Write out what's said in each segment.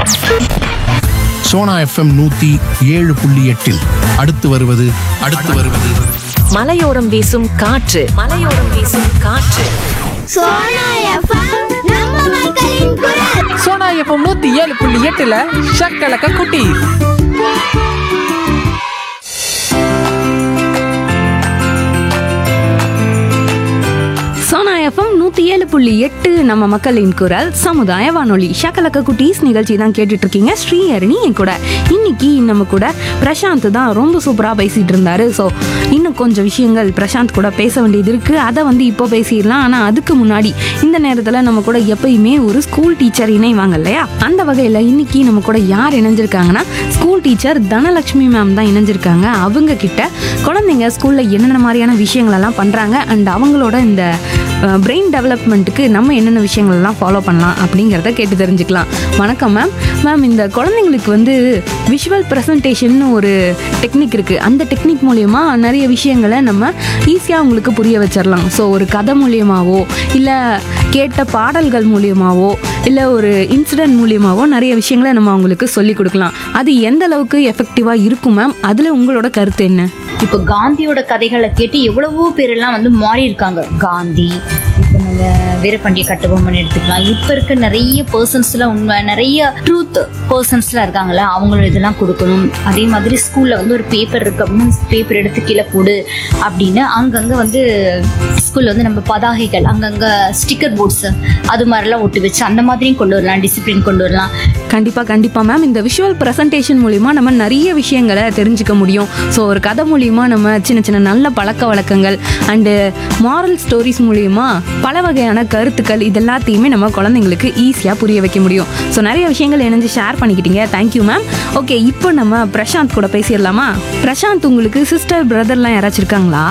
Sona FM நூத்தி ஏழு புள்ளி எட்டில் அடுத்து வருவது அடுத்து வருவது மலையோரம் வீசும் காற்று மலையோரம் வீசும் காற்று சோனா எஃப்எம் நம்ம மக்களின் குரல் சோனா எஃப்எம் நூத்தி ஏழு புள்ளி எட்டுல ஷக்கலக்க குட்டி சோனா எஃப்எம் நூற்றி ஏழு புள்ளி எட்டு நம்ம மக்களின் குரல் சமுதாய வானொலி ஷக்கலக்க குட்டீஸ் நிகழ்ச்சி தான் கேட்டுட்டு இருக்கீங்க ஸ்ரீஹரணி என் கூட இன்னைக்கு நம்ம கூட பிரசாந்த் தான் ரொம்ப சூப்பராக பேசிட்டு இருந்தாரு ஸோ இன்னும் கொஞ்சம் விஷயங்கள் பிரசாந்த் கூட பேச வேண்டியது இருக்கு அதை வந்து இப்போ பேசிடலாம் ஆனால் அதுக்கு முன்னாடி இந்த நேரத்தில் நம்ம கூட எப்பயுமே ஒரு ஸ்கூல் டீச்சர் இணைவாங்க இல்லையா அந்த வகையில் இன்னைக்கு நம்ம கூட யார் இணைஞ்சிருக்காங்கன்னா ஸ்கூல் டீச்சர் தனலட்சுமி மேம் தான் இணைஞ்சிருக்காங்க அவங்க கிட்ட குழந்தைங்க ஸ்கூலில் என்னென்ன மாதிரியான விஷயங்கள் எல்லாம் பண்ணுறாங்க அண்ட் அவங்களோட இந்த பிரெயின் டெவலப்மெண்ட்டுக்கு நம்ம என்னென்ன விஷயங்கள் எல்லாம் ஃபாலோ பண்ணலாம் அப்படிங்கிறத கேட்டு தெரிஞ்சுக்கலாம் வணக்கம் மேம் மேம் இந்த குழந்தைங்களுக்கு வந்து விஷுவல் ப்ரெசன்டேஷன் ஒரு டெக்னிக் இருக்குது அந்த டெக்னிக் மூலயமா நிறைய விஷயங்களை நம்ம ஈஸியாக அவங்களுக்கு புரிய வச்சிடலாம் ஸோ ஒரு கதை மூலியமாவோ இல்லை கேட்ட பாடல்கள் மூலியமாவோ இல்லை ஒரு இன்சிடென்ட் மூலியமாவோ நிறைய விஷயங்களை நம்ம அவங்களுக்கு சொல்லி கொடுக்கலாம் அது எந்த அளவுக்கு எஃபெக்டிவாக இருக்கும் மேம் அதில் உங்களோட கருத்து என்ன இப்போ காந்தியோட கதைகளை கேட்டு எவ்வளவோ பேரெல்லாம் வந்து மாறி இருக்காங்க காந்தி இப்போ நம்ம வீரபாண்டிய கட்டபொம்மன் எடுத்துக்கலாம் இப்போ இருக்க நிறைய பர்சன்ஸ்லாம் உண்மை நிறைய ட்ரூத் பர்சன்ஸ்லாம் இருக்காங்கல்ல அவங்களோட இதெல்லாம் கொடுக்கணும் அதே மாதிரி ஸ்கூல்ல வந்து ஒரு பேப்பர் இருக்கு அப்படின்னு பேப்பர் எடுத்து கீழே போடு அப்படின்னு அங்கங்க வந்து ஸ்கூல்ல வந்து நம்ம பதாகைகள் அங்கங்க ஸ்டிக்கர் போர்ட்ஸ் அது மாதிரிலாம் ஒட்டி வச்சு அந்த மாதிரியும் கொண்டு வரலாம் டிசிப்ளின் கொண்டு வரலாம் கண்டிப்பாக கண்டிப்பாக மேம் இந்த விஷுவல் ப்ரெசன்டேஷன் மூலிமா நம்ம நிறைய விஷயங்களை தெரிஞ்சுக்க முடியும் ஸோ ஒரு கதை மூலிமா நம்ம சின்ன சின்ன நல்ல பழக்க வழக்கங்கள் அண்டு மாரல் ஸ்டோரிஸ் மூலிமா பல வகையான கருத்துக்கள் இது எல்லாத்தையுமே நம்ம குழந்தைங்களுக்கு ஈஸியாக புரிய வைக்க முடியும் ஸோ நிறைய விஷயங்கள் இணைஞ்சு ஷேர் பண்ணிக்கிட்டீங்க தேங்க்யூ மேம் ஓகே இப்போ நம்ம பிரசாந்த் கூட பேசிடலாமா பிரசாந்த் உங்களுக்கு சிஸ்டர் பிரதர்லாம் யாராச்சும் இருக்காங்களா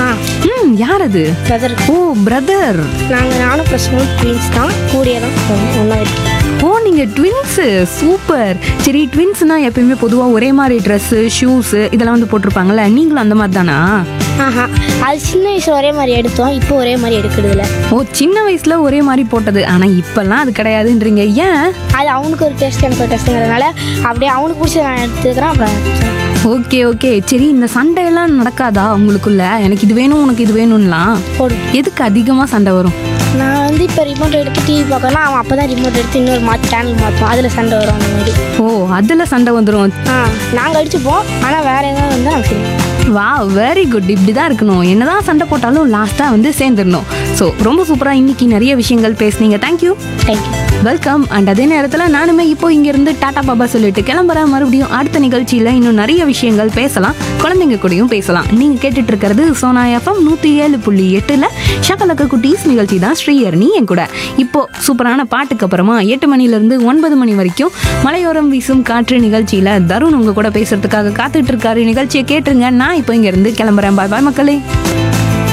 ம் யார் அது பிரதர் ஓ பிரதர் நாங்கள் நானும் பிரச்சனும் ட்வீன்ஸ் தான் கூடிய தான் ஒன்றா இருக்கோம் ஓ நீங்க ட்வின்ஸு சூப்பர் சரி ட்வின்ஸ்னா எப்பயுமே பொதுவாக ஒரே மாதிரி ட்ரெஸ்ஸு ஷூஸு இதெல்லாம் வந்து போட்டிருப்பாங்கல்ல நீங்களும் அந்த மாதிரி தானா ஆஹா அது சின்ன வயசுல ஒரே மாதிரி எடுத்தோம் இப்போ ஒரே மாதிரி எடுக்கிறது இல்ல ஓ சின்ன வயசுல ஒரே மாதிரி போட்டது ஆனா இப்பெல்லாம் அது கிடையாதுன்றீங்க ஏன் அது அவனுக்கு ஒரு டெஸ்ட் எனக்கு ஒரு டெஸ்ட்டுங்கிறதுனால அப்படியே அவனுக்கு பிடிச்ச நான் எடுத்துக்கிறேன் அப்புறம் ஓகே ஓகே சரி இந்த சண்டையெல்லாம் நடக்காதா உங்களுக்குள்ள எனக்கு இது வேணும் உனக்கு இது வேணும்லாம் போடும் எதுக்கு அதிகமாக சண்டை வரும் நான் வந்து இப்போ ரிமோட் எடுத்து டிவி பார்க்கணும் அவன் அப்போ தான் ரிமோட் எடுத்து இன்னொரு மாற்றி சேனல் மாற்றுவோம் அதில் சண்டை வரும் அந்த மாதிரி ஓ அதில் சண்டை வந்துடும் ஆ நாங்கள் அடிச்சுப்போம் ஆனால் வேற ஏதாவது வந்தால் நாங்கள் செய்வோம் வா வெரி குட் இப்படி தான் இருக்கணும் என்னதான் சண்டை போட்டாலும் லாஸ்ட்டாக வந்து சேர்ந்துடணும் ஸோ ரொம்ப சூப்பராக இன்னைக்கு நிறைய விஷயங்கள் பேசுனீங்க தேங்க்யூ தேங்க்யூ வெல்கம் அண்ட் அதே நேரத்தில் நானுமே இப்போ இங்கேருந்து டாடா பாபா சொல்லிட்டு கிளம்புறேன் மறுபடியும் அடுத்த நிகழ்ச்சியில் இன்னும் நிறைய விஷயங்கள் பேசலாம் குழந்தைங்க கூடயும் பேசலாம் நீங்கள் கேட்டுட்டு இருக்கிறது சோனா எஃப்எம் நூற்றி ஏழு புள்ளி எட்டில் ஷகலக்க குட்டீஸ் நிகழ்ச்சி தான் ஸ்ரீஹரணி என் கூட இப்போ சூப்பரான பாட்டுக்கு அப்புறமா எட்டு மணிலேருந்து ஒன்பது மணி வரைக்கும் மலையோரம் வீசும் காற்று நிகழ்ச்சியில் தருண் உங்க கூட பேசுறதுக்காக காத்துட்டு இருக்காரு நிகழ்ச்சியை கேட்டுருங்க நான் இப்போ இங்கேருந்து கிளம்புறேன் பாய் பாய் மக்களே